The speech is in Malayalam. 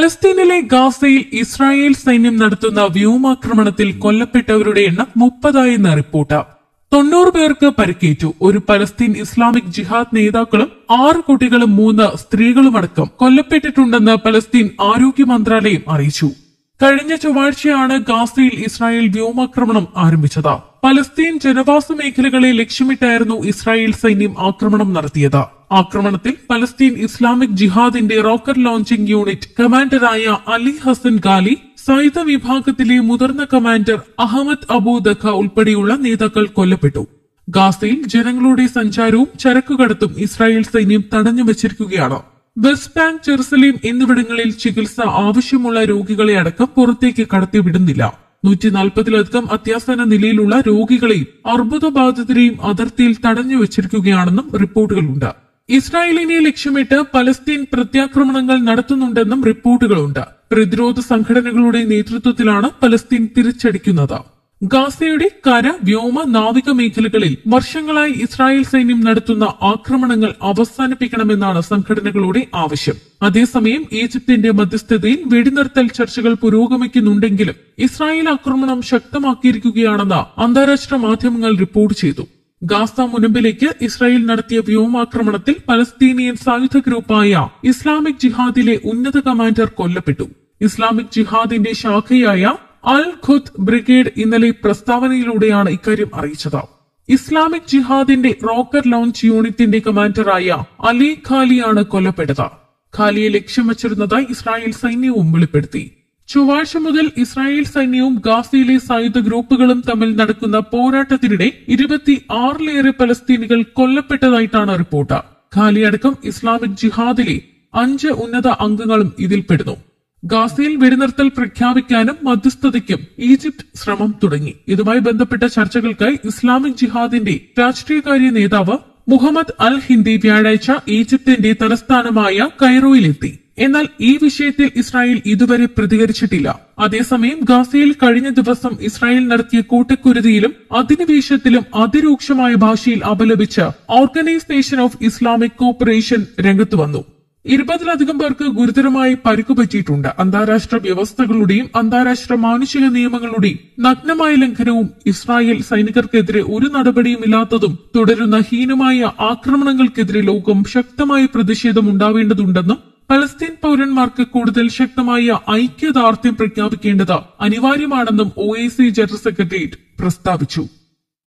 പലസ്തീനിലെ ഗാസയിൽ ഇസ്രായേൽ സൈന്യം നടത്തുന്ന വ്യോമാക്രമണത്തിൽ കൊല്ലപ്പെട്ടവരുടെ എണ്ണം മുപ്പതായെന്ന് റിപ്പോർട്ട് തൊണ്ണൂറ് പേർക്ക് പരിക്കേറ്റു ഒരു പലസ്തീൻ ഇസ്ലാമിക് ജിഹാദ് നേതാക്കളും ആറ് കുട്ടികളും മൂന്ന് സ്ത്രീകളുമടക്കം കൊല്ലപ്പെട്ടിട്ടുണ്ടെന്ന് പലസ്തീൻ ആരോഗ്യ മന്ത്രാലയം അറിയിച്ചു കഴിഞ്ഞ ചൊവ്വാഴ്ചയാണ് ഗാസയിൽ ഇസ്രായേൽ വ്യോമാക്രമണം ആരംഭിച്ചത് പലസ്തീൻ ജനവാസ മേഖലകളെ ലക്ഷ്യമിട്ടായിരുന്നു ഇസ്രായേൽ സൈന്യം ആക്രമണം നടത്തിയത് ആക്രമണത്തിൽ പലസ്തീൻ ഇസ്ലാമിക് ജിഹാദിന്റെ റോക്കറ്റ് ലോഞ്ചിംഗ് യൂണിറ്റ് കമാൻഡറായ അലി ഹസൻ ഗാലി സായുധ വിഭാഗത്തിലെ മുതിർന്ന കമാൻഡർ അഹമ്മദ് അബൂ ദഖ ഉൾപ്പെടെയുള്ള നേതാക്കൾ കൊല്ലപ്പെട്ടു ഗാസയിൽ ജനങ്ങളുടെ സഞ്ചാരവും ചരക്കുകടത്തും ഇസ്രായേൽ സൈന്യം തടഞ്ഞു വച്ചിരിക്കുകയാണ് വെസ്റ്റ് ബാങ്ക് ജെറുസലേം എന്നിവിടങ്ങളിൽ ചികിത്സ ആവശ്യമുള്ള രോഗികളെ അടക്കം പുറത്തേക്ക് കടത്തിവിടുന്നില്ല നൂറ്റി നാൽപ്പതിലധികം അത്യാസന്ന നിലയിലുള്ള രോഗികളെയും അർബുദബാധിതരെയും അതിർത്തിയിൽ തടഞ്ഞു വച്ചിരിക്കുകയാണെന്നും റിപ്പോർട്ടുകളുണ്ട് ഇസ്രായേലിനെ ലക്ഷ്യമിട്ട് പലസ്തീൻ പ്രത്യാക്രമണങ്ങൾ നടത്തുന്നുണ്ടെന്നും റിപ്പോർട്ടുകളുണ്ട് പ്രതിരോധ സംഘടനകളുടെ നേതൃത്വത്തിലാണ് പലസ്തീൻ തിരിച്ചടിക്കുന്നത് ഗാസയുടെ കര വ്യോമ നാവിക മേഖലകളിൽ വർഷങ്ങളായി ഇസ്രായേൽ സൈന്യം നടത്തുന്ന ആക്രമണങ്ങൾ അവസാനിപ്പിക്കണമെന്നാണ് സംഘടനകളുടെ ആവശ്യം അതേസമയം ഈജിപ്തിന്റെ മധ്യസ്ഥതയിൽ വെടിനിർത്തൽ ചർച്ചകൾ പുരോഗമിക്കുന്നുണ്ടെങ്കിലും ഇസ്രായേൽ ആക്രമണം ശക്തമാക്കിയിരിക്കുകയാണെന്ന് അന്താരാഷ്ട്ര മാധ്യമങ്ങൾ റിപ്പോർട്ട് ചെയ്തു ഗാസ മുനമ്പിലേക്ക് ഇസ്രായേൽ നടത്തിയ വ്യോമാക്രമണത്തിൽ പലസ്തീനിയൻ സായുധ ഗ്രൂപ്പായ ഇസ്ലാമിക് ജിഹാദിലെ ഉന്നത കമാൻഡർ കൊല്ലപ്പെട്ടു ഇസ്ലാമിക് ജിഹാദിന്റെ ശാഖയായ അൽ ഖുദ് ബ്രിഗേഡ് ഇന്നലെ പ്രസ്താവനയിലൂടെയാണ് ഇക്കാര്യം അറിയിച്ചത് ഇസ്ലാമിക് ജിഹാദിന്റെ റോക്കറ്റ് ലോഞ്ച് യൂണിറ്റിന്റെ കമാൻഡറായ അലി ഖാലിയാണ് കൊല്ലപ്പെട്ടത് ഖാലിയെ ലക്ഷ്യം വച്ചിരുന്നതായി ഇസ്രായേൽ സൈന്യവും വെളിപ്പെടുത്തി ചൊവ്വാഴ്ച മുതൽ ഇസ്രായേൽ സൈന്യവും ഗാസയിലെ സായുധ ഗ്രൂപ്പുകളും തമ്മിൽ നടക്കുന്ന പോരാട്ടത്തിനിടെ ഇരുപത്തി ആറിലേറെ പലസ്തീനികൾ കൊല്ലപ്പെട്ടതായിട്ടാണ് റിപ്പോർട്ട് ഖാലി അടക്കം ഇസ്ലാമിക് ജിഹാദിലെ അഞ്ച് ഉന്നത അംഗങ്ങളും ഇതിൽപ്പെടുന്നു ഗാസയിൽ വെടിനിർത്തൽ പ്രഖ്യാപിക്കാനും മധ്യസ്ഥതയ്ക്കും ഈജിപ്ത് ശ്രമം തുടങ്ങി ഇതുമായി ബന്ധപ്പെട്ട ചർച്ചകൾക്കായി ഇസ്ലാമിക് ജിഹാദിന്റെ രാഷ്ട്രീയകാര്യ നേതാവ് മുഹമ്മദ് അൽ ഹിന്ദി വ്യാഴാഴ്ച ഈജിപ്തിന്റെ തലസ്ഥാനമായ കൈറോയിലെത്തി എന്നാൽ ഈ വിഷയത്തിൽ ഇസ്രായേൽ ഇതുവരെ പ്രതികരിച്ചിട്ടില്ല അതേസമയം ഗാസയിൽ കഴിഞ്ഞ ദിവസം ഇസ്രായേൽ നടത്തിയ കൂട്ടക്കുരുതിയിലും അധിനിവേശത്തിലും അതിരൂക്ഷമായ ഭാഷയിൽ അപലപിച്ച് ഓർഗനൈസേഷൻ ഓഫ് ഇസ്ലാമിക് കോപ്പറേഷൻ രംഗത്ത് വന്നു ഇരുപതിലധികം പേർക്ക് ഗുരുതരമായി പരിക്കുപറ്റിയിട്ടുണ്ട് അന്താരാഷ്ട്ര വ്യവസ്ഥകളുടെയും അന്താരാഷ്ട്ര മാനുഷിക നിയമങ്ങളുടെയും നഗ്നമായ ലംഘനവും ഇസ്രായേൽ സൈനികർക്കെതിരെ ഒരു നടപടിയും ഇല്ലാത്തതും തുടരുന്ന ഹീനമായ ആക്രമണങ്ങൾക്കെതിരെ ലോകം ശക്തമായ പ്രതിഷേധം ഉണ്ടാവേണ്ടതുണ്ടെന്നും പലസ്തീൻ പൗരന്മാർക്ക് കൂടുതൽ ശക്തമായ ഐക്യദാർഢ്യം പ്രഖ്യാപിക്കേണ്ടത് അനിവാര്യമാണെന്നും ഒ ജനറൽ സെക്രട്ടേറിയറ്റ് പ്രസ്താവിച്ചു